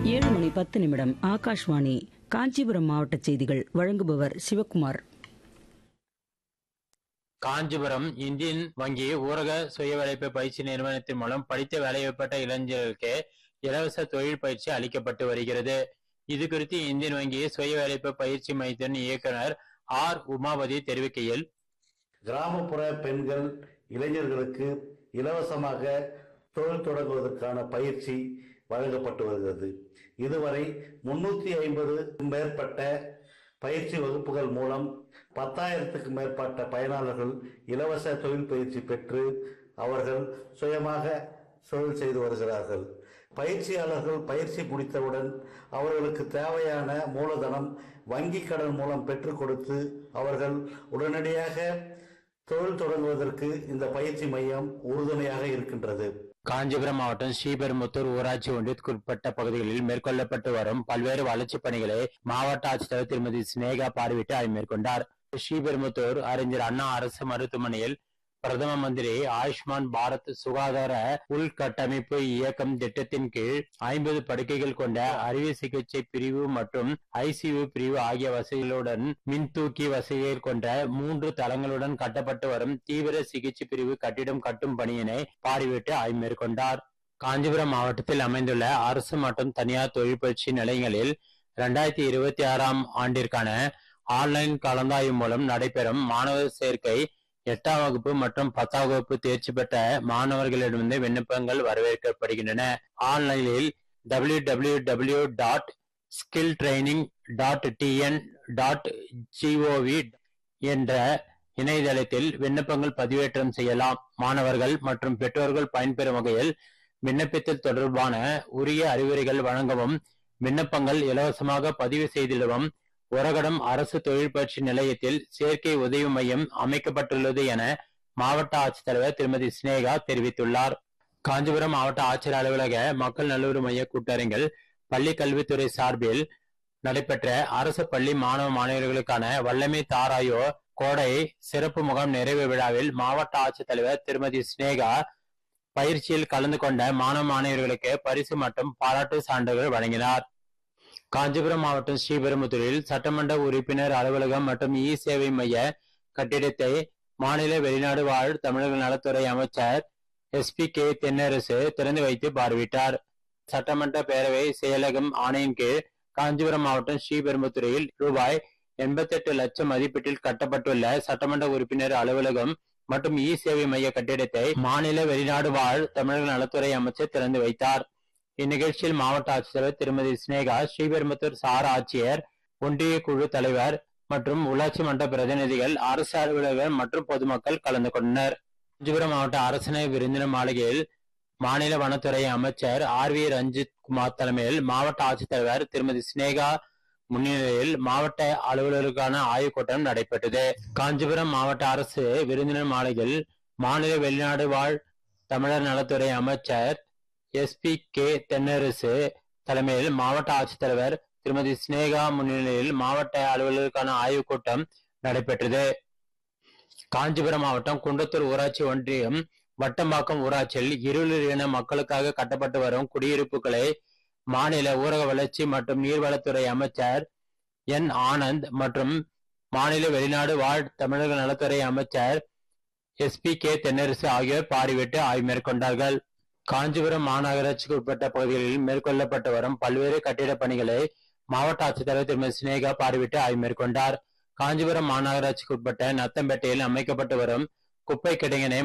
ஏழு மணி பத்து நிமிடம் ஆகாஷ்வாணி காஞ்சிபுரம் மாவட்ட செய்திகள் வழங்குபவர் சிவக்குமார் காஞ்சிபுரம் இந்தியன் வங்கி ஊரக சுய வேலைவாய்ப்பு பயிற்சி நிறுவனத்தின் மூலம் படித்த வேலைவாய்ப்பட்ட இளைஞர்களுக்கு இலவச தொழில் பயிற்சி அளிக்கப்பட்டு வருகிறது இது குறித்து இந்தியன் வங்கி சுய வேலைவாய்ப்பு பயிற்சி மையத்தின் இயக்குனர் ஆர் உமாபதி தெரிவிக்கையில் கிராமப்புற பெண்கள் இளைஞர்களுக்கு இலவசமாக தொழில் தொடங்குவதற்கான பயிற்சி வழங்கப்பட்டு வருகிறது இதுவரை முன்னூத்தி ஐம்பது மேற்பட்ட பயிற்சி வகுப்புகள் மூலம் பத்தாயிரத்துக்கு மேற்பட்ட பயனாளர்கள் இலவச தொழில் பயிற்சி பெற்று அவர்கள் சுயமாக தொழில் செய்து வருகிறார்கள் பயிற்சியாளர்கள் பயிற்சி முடித்தவுடன் அவர்களுக்கு தேவையான மூலதனம் வங்கி கடன் மூலம் பெற்றுக் கொடுத்து அவர்கள் உடனடியாக தொழில் தொடங்குவதற்கு இந்த பயிற்சி மையம் உறுதுணையாக இருக்கின்றது காஞ்சிபுரம் மாவட்டம் ஸ்ரீபெரும்புத்தூர் ஊராட்சி ஒன்றியத்திற்குட்பட்ட பகுதிகளில் மேற்கொள்ளப்பட்டு வரும் பல்வேறு வளர்ச்சிப் பணிகளை மாவட்ட ஆட்சித்தலைவர் திருமதி சினேகா பார்வையிட்டு ஆய்வு மேற்கொண்டார் ஸ்ரீபெரும்புத்தூர் அறிஞர் அண்ணா அரசு மருத்துவமனையில் பிரதம மந்திரி ஆயுஷ்மான் பாரத் சுகாதார உள்கட்டமைப்பு இயக்கம் திட்டத்தின் கீழ் ஐம்பது படுக்கைகள் கொண்ட அறுவை சிகிச்சை பிரிவு மற்றும் ஐசியு பிரிவு ஆகிய வசதிகளுடன் மின்தூக்கி வசதிகள் கொண்ட மூன்று தளங்களுடன் கட்டப்பட்டு வரும் தீவிர சிகிச்சை பிரிவு கட்டிடம் கட்டும் பணியினை பார்வையிட்டு ஆய்வு மேற்கொண்டார் காஞ்சிபுரம் மாவட்டத்தில் அமைந்துள்ள அரசு மற்றும் தனியார் தொழில் பயிற்சி நிலையங்களில் இரண்டாயிரத்தி இருபத்தி ஆறாம் ஆண்டிற்கான ஆன்லைன் கலந்தாய்வு மூலம் நடைபெறும் மாணவர் சேர்க்கை எட்டாம் வகுப்பு மற்றும் பத்தாம் வகுப்பு தேர்ச்சி பெற்ற மாணவர்களிடமிருந்து விண்ணப்பங்கள் வரவேற்கப்படுகின்றன ஆன்லைனில் W W W dot skill training dot TN dot GOV என்ற இணையதளத்தில் விண்ணப்பங்கள் பதிவேற்றம் செய்யலாம் மாணவர்கள் மற்றும் பெற்றோர்கள் பயன்பெறும் வகையில் விண்ணப்பத்தில் தொடர்பான உரிய அறிவுரைகள் வழங்கவும் விண்ணப்பங்கள் இலவசமாக பதிவு செய்திடவும் உரகடம் அரசு தொழில் பயிற்சி நிலையத்தில் சேர்க்கை உதவி மையம் அமைக்கப்பட்டுள்ளது என மாவட்ட ஆட்சித்தலைவர் திருமதி சினேகா தெரிவித்துள்ளார் காஞ்சிபுரம் மாவட்ட ஆட்சியர் அலுவலக மக்கள் நல்லுறவு மைய கூட்டரங்கில் பள்ளி கல்வித்துறை சார்பில் நடைபெற்ற அரசு பள்ளி மாணவ மாணவியர்களுக்கான வல்லமை தாராயோ கோடை சிறப்பு முகாம் நிறைவு விழாவில் மாவட்ட ஆட்சித்தலைவர் திருமதி சினேகா பயிற்சியில் கலந்து கொண்ட மாணவ மாணவியர்களுக்கு பரிசு மற்றும் பாராட்டு சான்றுகள் வழங்கினார் காஞ்சிபுரம் மாவட்டம் ஸ்ரீபெரும்புத்தூரில் சட்டமன்ற உறுப்பினர் அலுவலகம் மற்றும் இ சேவை மைய கட்டிடத்தை மாநில வெளிநாடு வாழ் தமிழக நலத்துறை அமைச்சர் எஸ் பி கே தென்னரசு திறந்து வைத்து பார்வையிட்டார் சட்டமன்ற பேரவை செயலகம் ஆணையின் கீழ் காஞ்சிபுரம் மாவட்டம் ஸ்ரீபெரும்புத்தூரில் ரூபாய் எண்பத்தெட்டு லட்சம் மதிப்பீட்டில் கட்டப்பட்டுள்ள சட்டமன்ற உறுப்பினர் அலுவலகம் மற்றும் இ சேவை மைய கட்டிடத்தை மாநில வெளிநாடு வாழ் தமிழக நலத்துறை அமைச்சர் திறந்து வைத்தார் இந்நிகழ்ச்சியில் மாவட்ட ஆட்சித்தலைவர் திருமதி சினேகா ஸ்ரீபெரும்புத்தூர் சார் ஆட்சியர் ஒன்றிய குழு தலைவர் மற்றும் உள்ளாட்சி மன்ற பிரதிநிதிகள் அரசு அலுவலர்கள் மற்றும் பொதுமக்கள் கலந்து கொண்டனர் காஞ்சிபுரம் மாவட்ட அரசினை விருந்தினர் மாளிகையில் மாநில வனத்துறை அமைச்சர் ஆர் வி ரஞ்சித் குமார் தலைமையில் மாவட்ட ஆட்சித்தலைவர் திருமதி சினேகா முன்னிலையில் மாவட்ட அலுவலர்களுக்கான ஆய்வுக் கூட்டம் நடைபெற்றது காஞ்சிபுரம் மாவட்ட அரசு விருந்தினர் மாளிகையில் மாநில வெளிநாடு வாழ் தமிழர் நலத்துறை அமைச்சர் எஸ் பி கே தென்னரசு தலைமையில் மாவட்ட ஆட்சித்தலைவர் திருமதி சினேகா முன்னிலையில் மாவட்ட அலுவலருக்கான ஆய்வுக் கூட்டம் நடைபெற்றது காஞ்சிபுரம் மாவட்டம் குண்டத்தூர் ஊராட்சி ஒன்றியம் வட்டம்பாக்கம் ஊராட்சியில் இருளர் இன மக்களுக்காக கட்டப்பட்டு வரும் குடியிருப்புகளை மாநில ஊரக வளர்ச்சி மற்றும் நீர்வளத்துறை அமைச்சர் என் ஆனந்த் மற்றும் மாநில வெளிநாடு வாழ் தமிழக நலத்துறை அமைச்சர் எஸ் பி கே தென்னரசு ஆகியோர் பார்வையிட்டு ஆய்வு மேற்கொண்டார்கள் காஞ்சிபுரம் மாநகராட்சிக்கு உட்பட்ட பகுதிகளில் மேற்கொள்ளப்பட்டு வரும் பல்வேறு கட்டிடப் பணிகளை மாவட்ட ஆட்சித்தலைவர் திருமதி சினேகா பார்வையிட்டு ஆய்வு மேற்கொண்டார் காஞ்சிபுரம் மாநகராட்சிக்கு உட்பட்ட நத்தம்பேட்டையில் அமைக்கப்பட்டு வரும் குப்பை கிடங்கினை